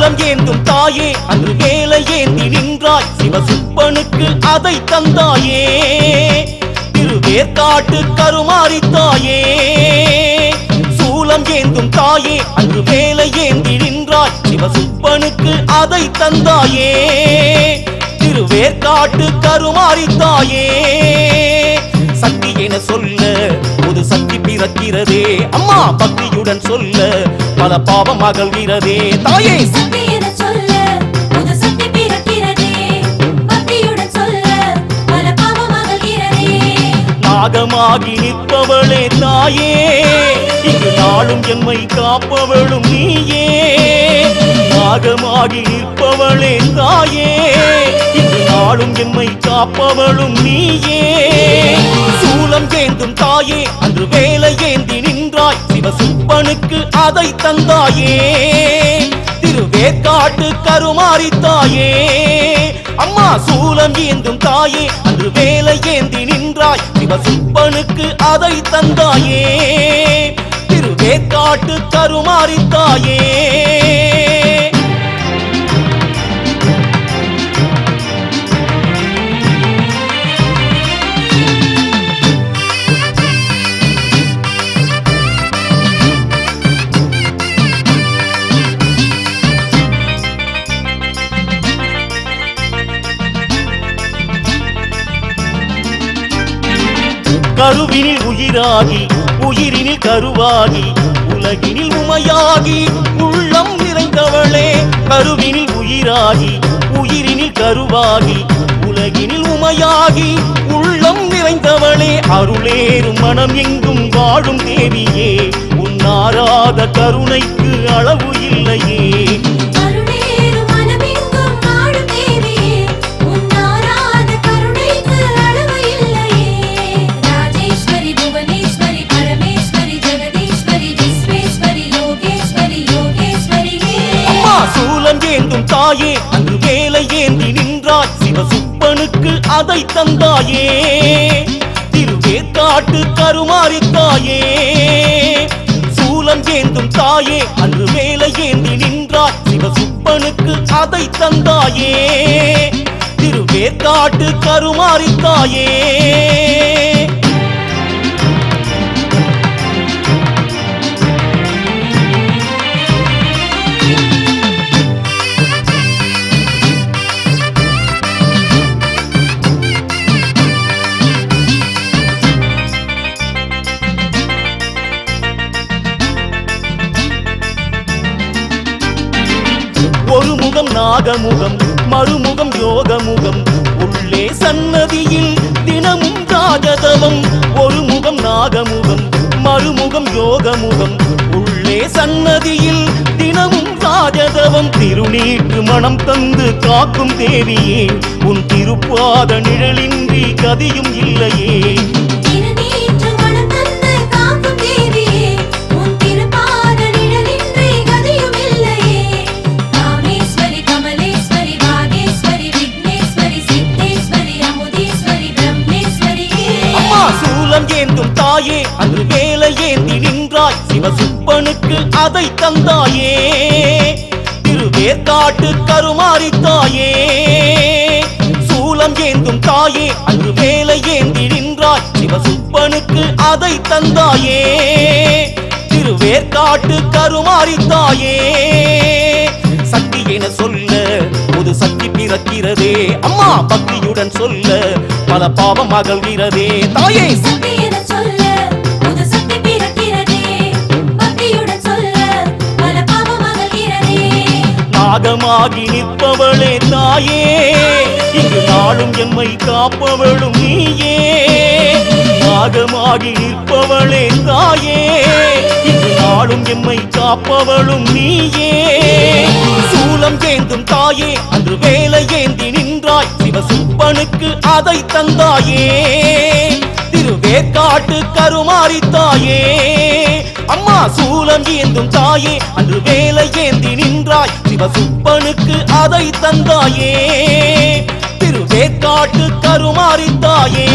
சூலம் ஏந்தும் தாயே அன்று வேலை ஏந்தி நின்றாய் சிவசுப்பனுக்கு அதை தந்தாயே திருவேற்காட்டு கருமாறி தாயே சூலம் ஏந்தும் தாயே அன்று வேலை ஏந்தி நின்றாய் சிவசுப்பனுக்கு அதை தந்தாயே திருவேற்காட்டு கருமாறி தாயே சக்தி என சொல்ல ஒரு சக்தி பிறக்கிறதே அம்மா பக்தியுடன் சொல்ல பல பாவம் அகல்கிறதே தாயே சக்தி என சொல்ல புது சக்தி பிறக்கிறதே பக்தியுடன் சொல்ல பல பாவம் அகல்கிறதே நாகமாகி நிற்பவளே தாயே இங்கு நாளும் எம்மை காப்பவளும் நீயே நாகமாகி நிற்பவளே தாயே இங்கு நாளும் எம்மை காப்பவளும் நீயே சூலம் ஏந்தும் தாயே அன்று வேலை ஏந்தி நின்றாய் சிவசுப்பனுக்கு அதை தந்தாயே திருவேற்காட்டு கருமாறி தாயே அம்மா சூலம் ஏந்தும் தாயே அன்று வேலை ஏந்தி நின்றாய் சிவசுப்பனுக்கு அதை தந்தாயே திருவேற்காட்டு கருமாறி தாயே கருவினில் உயிராகி உயிரினில் கருவாகி உலகினில் உமையாகி உள்ளம் நிறைந்தவளே கருவினில் உயிராகி உயிரினில் கருவாகி உலகினில் உமையாகி உள்ளம் நிறைந்தவளே அருளேறும் மனம் எங்கும் வாழும் தேவியே உன்னாராத கருணைக்கு அளவு இல்லையே கருணேறு மனமெங்கும் வாழும் தேவியே உன்னாராத கருணைக்கு அளவு இல்லையே ராஜேஸ்வரி புவனேஸ்வரி பரமேஸ்வரி ஜெகதீஸ்வரி விஸ்வேஸ்வரி யோகேஸ்வரி யோகேஸ்வரியே அம்மா சூலம் ஏந்தும் தாயே அன்று வேலை ஏந்தி நின்றாய் சிவசுப்பனுக்கு அதை தந்தாயே திருவேற்காட்டு கருமாறி தாயே சூலம் ஏந்தும் தாயே அன்று வேலை ஏந்தி நின்றாய் சிவசுப்பனுக்கு அதை தந்தாயே திருவேற்காட்டு கருமாறி தாயே ஒரு முகம் நாகமுகம் மறுமுகம் யோகமுகம் உள்ளே சன்னதியில் தினமும் ராஜதவம் ஒரு முகம் நாகமுகம் மறுமுகம் யோகமுகம் உள்ளே சன்னதியில் தினமும் ராஜதவம் திருநீற்று மனம் தந்து காக்கும் தேவியே உன் திருப்பாத நிழலின்றி கதியும் இல்லையே திருநீற்று மனம் தந்து காக்கும் தேவியே உன் திருப்பாத நிழலின்றி கதியும் இல்லையே காமேஸ்வரி கமலேஸ்வரி வாகேஸ்வரி விக்னேஸ்வரி சித்தேஸ்வரி அமுதீஸ்வரி பிரம்மேஸ்வரியே அம்மா சூலம் ஏந்தும் தாயே அன்று வேலை ஏந்தி நின்றாய் சிவசுப்பனுக்கு அதை தந்தாயே திருவேற்காட்டு கருமாறி தாயே சூலம் ஏந்தும் தாயே அன்று வேலை ஏந்தி நின்றாய் சிவசுப்பனுக்கு அதை தந்தாயே திருவேற்காட்டு கருமாறி தாயே சக்தி என சொல்ல ஒரு சக்தி பிறக்கிறதே அம்மா பக்தியுடன் சொல்ல பல பாவம் அகல்கிறதே தாயே சக்தி என சொல்ல புது சக்தி பிறக்கிறதே பக்தியுடன் சொல்ல பல பாவம் அகல்கிறதே நாகமாகி நிற்பவளே தாயே இங்கு நாளும் எம்மை காப்பவளும் நீயே நாகமாகி நிற்பவளே தாயே இங்கு நாளும் எம்மை காப்பவளும் நீயே சூலம் ஏந்தும் தாயே அன்று வேலை ஏந்தி நின்றாய் சிவசுப்பனுக்கு அதை தந்தாயே திருவேற்காட்டு கருமாறி தாயே அம்மா சூலம் ஏந்தும் தாயே அன்று வேலை ஏந்தி நின்றாய் சிவசுப்பனுக்கு அதை தந்தாயே திருவேற்காட்டு கருமாறி தாயே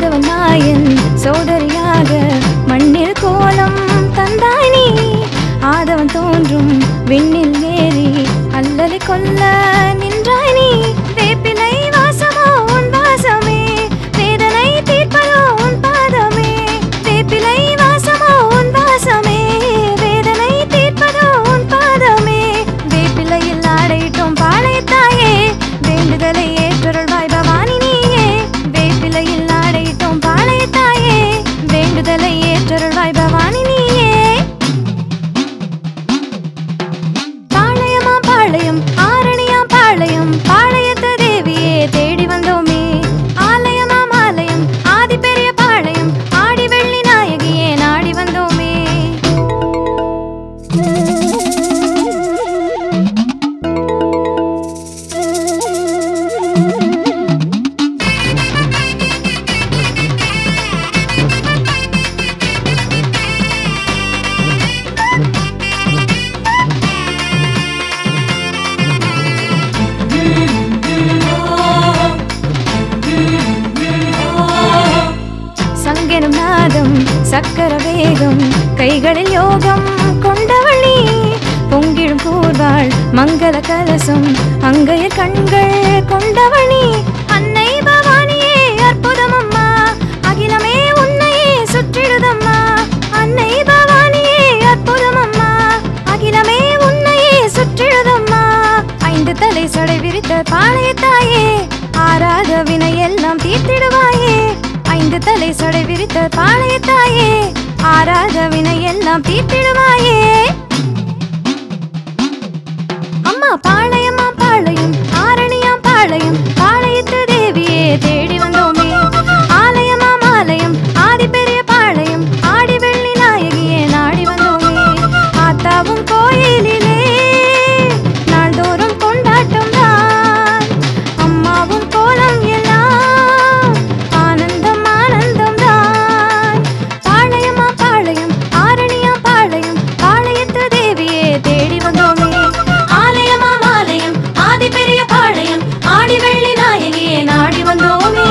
மாதவன் நாயன் சோதரியாக மண்ணில் கோலம் தந்தாய் நீ ஆதவன் தோன்றும் விண்ணில் ஏறி அல்லலை கொல்ல நின்றாய் நீ வேப்பிலை வாசமோ உன் வாசமே வேதனை தீர்ப்பதோ உன் பாதமே வேப்பிலை வாசமோ உன் வாசமே வேதனை தீர்ப்பதோ உன் பாதமே வேப்பிலையில் ஆடையிட்டோம் பாளையத்தாயே வேண்டுதலை ஏற்றருள்வாய் பவானி நீயே வேப்பிலையில் ஆடையிட்டோம் பாளையத்தாயே வேண்டுதலை ஏற்றருள்வாய் பவானி நீயே பாளையமா பாளையம் ஆரணியா பாளையம் பாளையத்து தேவியே தேடி வந்தோமே ஆலயமாம் ஆலயம் ஆதி பெரிய பாளையம் ஆடி வெள்ளி நாயகியே நாடி வந்தோமே சங்கெனும் நாதம் சக்கர வேகம் கைகளில் யோகம் கொண்டவளி பொங்கிடும் கூர்வாள் மங்கள கலசம் அங்கைய கண்கள் கொண்டவளி அன்னை பவானியே அற்புதம் அம்மா அகிலமே உன்னையே சுற்றிடுதம்மா அன்னை பவானியே அற்புதம் அம்மா அகிலமே உன்னையே சுற்றிடுதம்மா ஐந்து தலை சடை விரித்த பாளையத்தாயே ஆறாத வினை எல்லாம் தீர்த்திடுவாயே ஐந்து தலை சடை விரித்த பாளையத்தாயே ஆறாத வினை எல்லாம் தீர்த்திடுவாயே அம்மா பாளையம்மா பாளையம் ஆரணியாம் பாளையம் பாளையத்து தேவியே தேடி வந்தோமே ஆலயமாம் ஆலயம் ஆதி பெரிய பாளையம் ஆடி வெள்ளி நாயகியே நாடி வந்தோமே ஆத்தாவும் கோயிலிலே நாள்தோறும் கொண்டாட்டம் தான் அம்மாவும் கோலம் எல்லாம் ஆனந்தம் ஆனந்தம் தான் பாளையமா பாளையம் ஆரணியா பாளையம் பாளையத்து தேவியே தேடி வந்தோமே ஆலயமாம் ஆலயம் ஆதி பெரிய பாளையம் ஆடி வெள்ளி நாயகியே நாடி வந்தோமே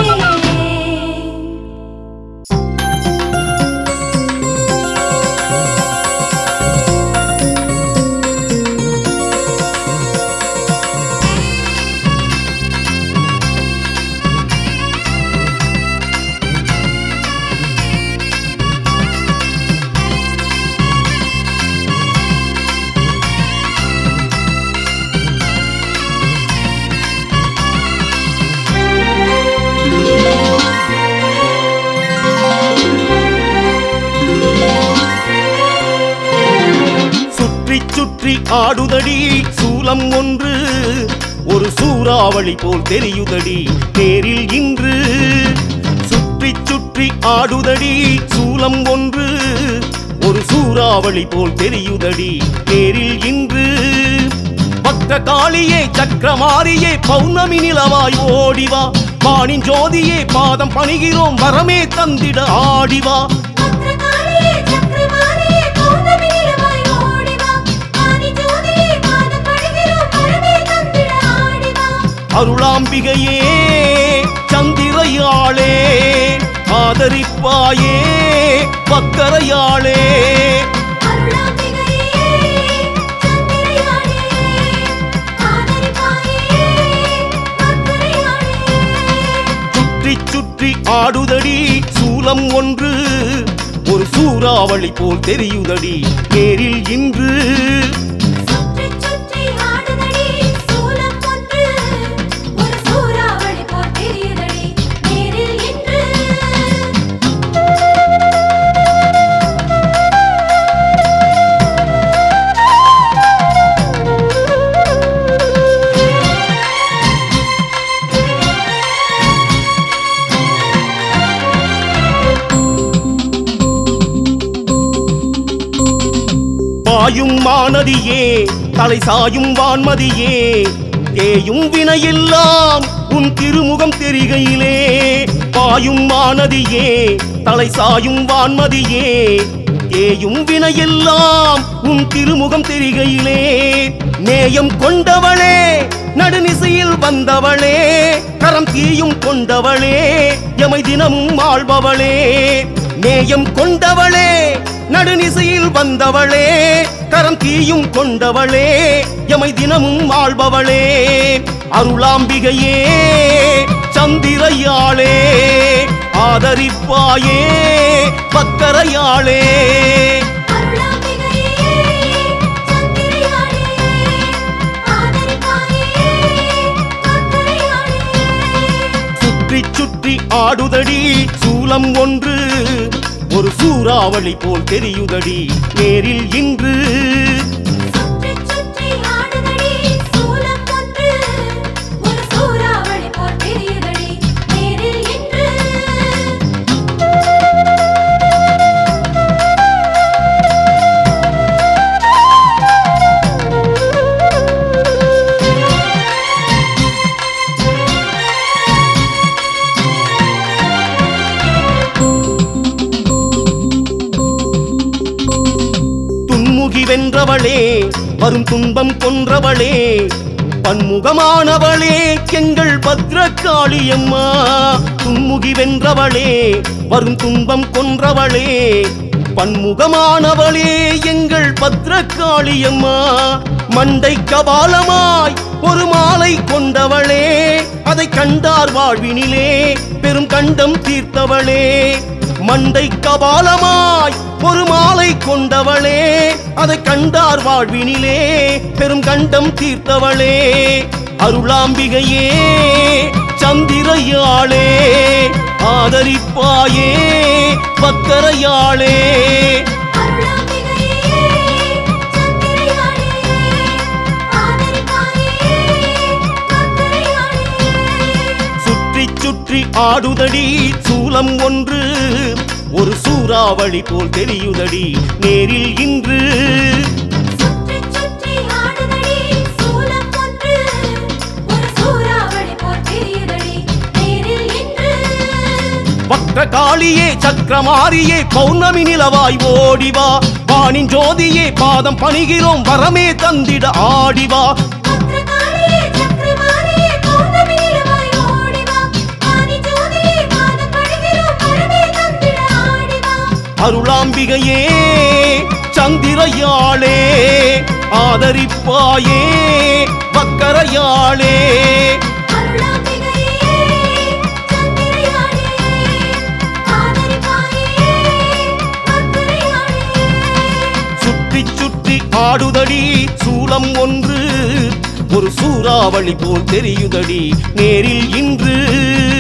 சுற்றி சுற்றி ஆடுதடி சூலம் ஒன்று ஒரு சூறாவளி போல் தெரியுதடி நேரில் இன்று சுற்றி சுற்றி ஆடுதடி சூலம் ஒன்று ஒரு சூறாவளி போல் தெரியுதடி நேரில் இன்று பக்த காளியே சக்கரமாரியே பௌர்ணமி நிலவாய் ஓடிவா வாணின் ஜோதியே பாதம் பணிகிறோம் வரமே தந்திட ஆடிவா பத்ரகாளியே சக்கரமாரியே பௌர்ணமி நிலவாய் ஓடி வா ஆதி ஜோதியே பாதம் பணிகிறோம் பரமே தந்திட ஆடி வா அருளாம்பிகையே சந்திரையாளே ஆதரிப்பாயே பக்கரையாளே அருளாம்பிகையே சந்திரயாளே ஆதரிப்பாயே அக்கறையாளே சுற்றி சுற்றி ஆடுதடி சூலம் ஒன்று ஒரு சூறாவளி போல் தெரியுதடி நேரில் இன்று சுற்றி சுற்றி ஆடுதடி சூலம் ஒன்று ஒரு சூறாவளி போல் தெரியுதடி நேரில் இன்று பாயும் மானதியே தலை சாயும் வான்மதியே தேயும் வினையெல்லாம் உன் திருமுகம் தெரிகையிலே பாயும் மானதியே தலை சாயும் வான்மதியே தேயும் வினையெல்லாம் உன் திருமுகம் தெரிகையிலே நேயம் கொண்டவளே நடுநிசையில் வந்தவளே கரம் தீயும் கொண்டவளே எமை தினமும் ஆள்பவளே நேயம் கொண்டவளே நடுநிசையில் வந்தவளே கரம் தீயும் கொண்டவளே எமை தினமும் ஆள்பவளே அருளாம்பிகையே சந்திரையாளே ஆதரிப்பாயே பக்கரையாளே அருளாம்பிகையே சந்திரையாளே ஆதரிப்பாயே அக்கரையாளே சுற்றி சுற்றி ஆடுதடி சூலம் ஒன்று ஒரு சூறாவளி போல் தெரியுதடி நேரில் இன்று சுற்றி சுற்றி ஆடுதடி சூலம் ஒன்று ஒரு சூறாவளி போல் தெரியுதடி நேரில் இன்று துன்முகி வென்றவளே வரும் துன்பம் கொன்றவளே பன்முகமானவளே எங்கள் பத்ரகாளியம்மா துன்முகி வென்றவளே வரும் துன்பம் கொன்றவளே பன்முகமானவளே எங்கள் பத்ரகாளியம்மா மண்டை கபாலமாய் ஒரு மாலை கொண்டவளே அதை கண்டார் வாழ்வினிலே பெரும் கண்டம் தீர்த்தவளே மண்டை கபாலமாய் ஒரு மாலை கொண்டவளே அதை கண்டார் வாழ்வினிலே பெரும் கண்டம் தீர்த்தவளே அருளாம்பிகையே சந்திரையாளே ஆதரிப்பாயே பக்கரையாளே அருளாம்பிகையே சந்திரையாளே ஆதரிப்பாயே அக்கரையாளே சுற்றி சுற்றி ஆடுதடி சூலம் ஒன்று ஒரு சூறாவளி போல் தெரியுதடி நேரில் இன்று சுற்றி சுற்றி ஆடுதடி சூலம் ஒன்று ஒரு சூறாவளி போல் தெரியுதடி நேரில் இன்று பக்த காளியே சக்கரமாரியே பௌர்ணமி நிலவாய் ஓடிவா வானின் ஜோதியே பாதம் பணிகிறோம் வரமே தந்திட ஆடிவா பத்ரகாளியே சக்கரமாரியே பௌர்ணமி நிலவாய் ஓடிவா ஆதி ஜோதியே பாதம் பணிகிறோம் வரமே தந்திட ஆடிவா அருளாம்பிகையே சந்திரையாளே ஆதரிப்பாயே பக்கரையாளே அருளாம்பிகையே சந்திரையாளே ஆதரிப்பாயே அக்கரையாளே சுற்றி சுற்றி ஆடுதடி சூலம் ஒன்று ஒரு சூறாவளி போல் தெரியுதடி நேரில் இன்று